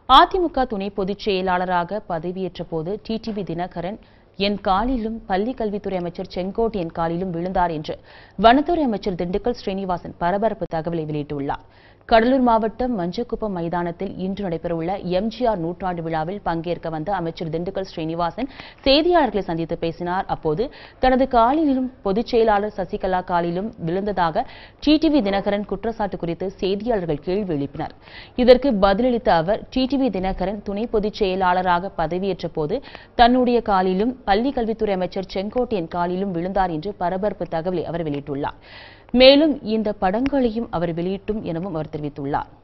அதிமுக துணை பொதுச் செயலாளராக பதவியேற்ற போது டிடிவி தினகரன் என் காலிலும் பள்ளி கல்வித்துறை அமைச்சர் செங்கோட்டையன் காலிலும் விழுந்தார் என்று வனத்துறை அமைச்சர் திண்டுக்கல் ஸ்ரீனிவாசன் பரபரப்பு தகவலை வெளியிட்டுள்ளார் கடலூர் மாவட்டம் மஞ்சக்குப்பம் மைதானத்தில் இன்று நடைபெறவுள்ள எம்ஜிஆர் நூற்றாண்டு விழாவில் பங்கேற்க வந்த அமைச்சர் திண்டுக்கல் ஸ்ரீனிவாசன் செய்தியாளர்களை சந்தித்து பேசினார் அப்போது தனது காலிலும் பொதுச் செயலாளர் சசிகலா காலிலும் விழுந்ததாக டிடிவி தினகரன் குற்றச்சாட்டு குறித்து செய்தியாளர்கள் கேள்வி எழுப்பினர் இதற்கு பதிலளித்த அவர் டிடிவி தினகரன் துணை பொதுச் செயலாளராக பதவியேற்ற போது தன்னுடைய காலிலும் பள்ளி கல்வித்துறை அமைச்சர் செங்கோட்டையன் காலிலும் விழுந்தார் என்று பரபரப்பு தகவலை அவர் வெளியிட்டுள்ளார் மேலும் இந்த படங்களையும் அவர் வெளியிட்டும் எனவும் அவர் தெரிவித்துள்ளார்